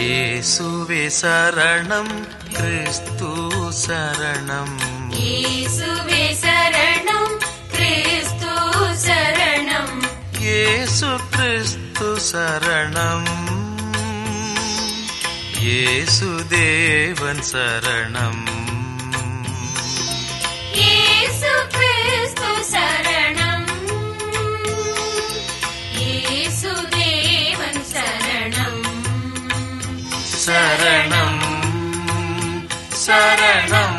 இயேசுவே சரணம் கிறிஸ்து சரணம் இயேசுவே சரணம் கிறிஸ்து சரணம் இயேசு கிறிஸ்து சரணம் இயேசு தேவன் சரணம் இயேசு கிறிஸ்து சரணம் இயேசு தேவன் சரணம் சரணம் சரணம்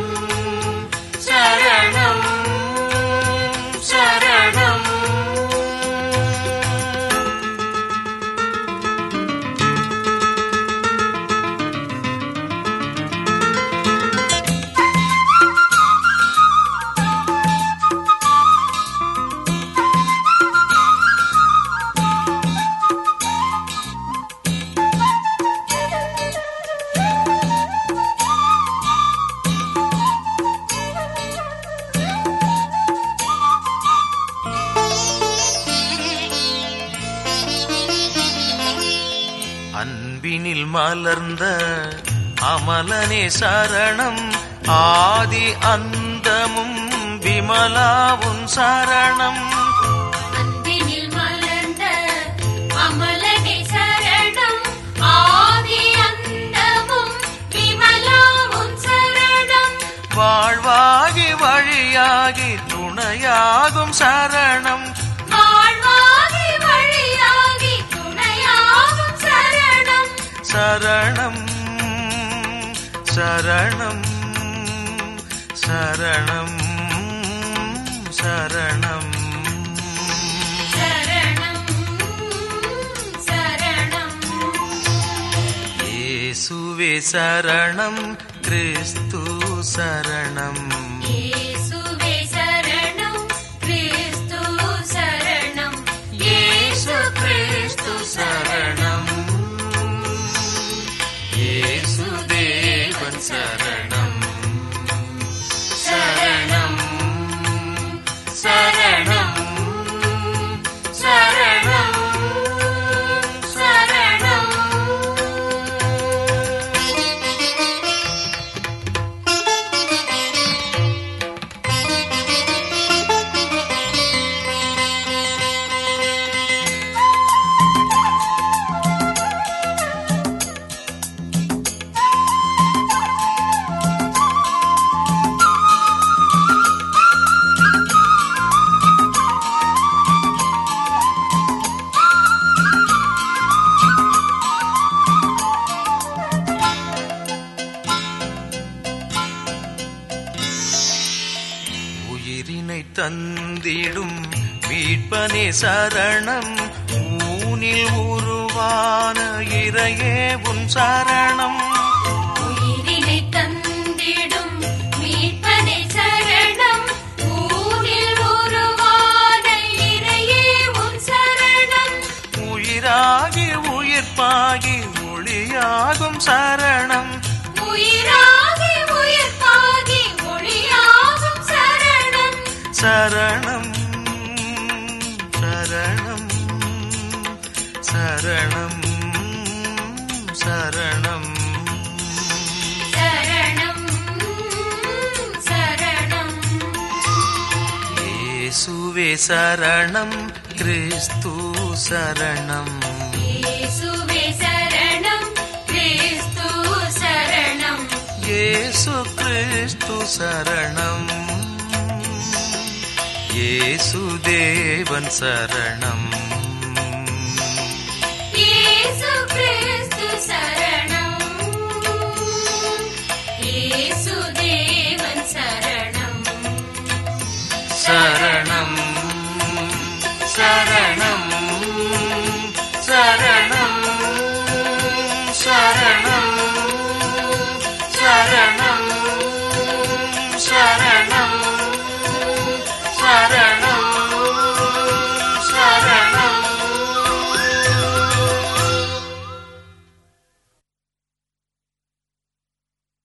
சரணம் சரணம் அன்பினில் மலர்ந்த அமலனே சரணம் ஆதி அந்தமும் விமலாவும் சரணம் அன்பினில் மலர்ந்த அமலனே சரணம் ஆதி அந்தமும் விமலாவும் சரணம் வாழ்வாகி வழியாகி துணையாகும் சரணம் வாழ்வாகி வழியாகி துணையாகும் சரணம் சரணம் சரணம் சரணம் சரணம் சரணம் சரணம் இயேசுவே சரணம் கிறிஸ்து சரணம் இயேசுவே சரணம் கிறிஸ்து சரணம் இயேசு கிறிஸ்து சரணம் இயேசு தேவன் சரணம் சரணம் சரணம் சரணம் சரணம் உயிரினை தந்திடும் மீட்பனே சரணம் ஊனில் உருவான இறையே உன் சரணம் உயிரினை தந்திடும் மீட்பனே சரணம் ஊனில் உருவான இறையே உன் சரணம் உயிராகி உயிர்ப்பாகி ஒளியாகும் சரணம் உயிராகி உயிர்ப்பாகி ஒளியாகும் சரணம் சரணம் சரணம் சரணம் சரணம் சரணம் சரணம் இயேசுவே சரணம் கிறிஸ்து சரணம் இயேசுவே சரணம் கிறிஸ்து சரணம் இயேசு கிறிஸ்து சரணம் இயேசு தேவன் சரணம் இயேசு கிறிஸ்து சரணம் இயேசு தேவன் சரணம் சரணம் சரணம் சரணம் சரணம்